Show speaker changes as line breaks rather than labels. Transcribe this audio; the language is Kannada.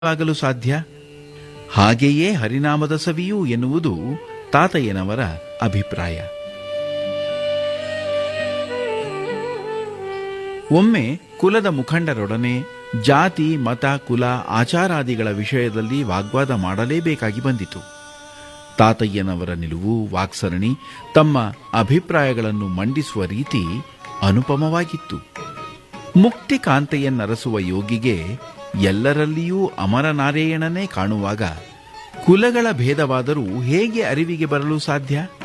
ಆಗಲು ಸಾಧ್ಯ ಹಾಗೆಯೇ ಹರಿನಾಮದ ಸವಿಯೂ ಎನ್ನುವುದು ತಾತಯ್ಯನವರ ಅಭಿಪ್ರಾಯ ಒಮ್ಮೆ ಕುಲದ ಮುಖಂಡರೊಡನೆ ಜಾತಿ ಮತ ಕುಲ ಆಚಾರಾದಿಗಳ ವಿಷಯದಲ್ಲಿ ವಾಗ್ವಾದ ಮಾಡಲೇಬೇಕಾಗಿ ಬಂದಿತು ತಾತಯ್ಯನವರ ನಿಲುವು ವಾಕ್ಸರಣಿ ತಮ್ಮ ಅಭಿಪ್ರಾಯಗಳನ್ನು ಮಂಡಿಸುವ ರೀತಿ ಅನುಪಮವಾಗಿತ್ತು ಮುಕ್ತಿ ಕಾಂತೆಯನ್ನರಸುವ ಯೋಗಿಗೆ ಎಲ್ಲರಲ್ಲಿಯೂ ಅಮರನಾರಾಯಣನೇ ಕಾಣುವಾಗ ಕುಲಗಳ ಭೇದವಾದರೂ ಹೇಗೆ ಅರಿವಿಗೆ ಬರಲು ಸಾಧ್ಯ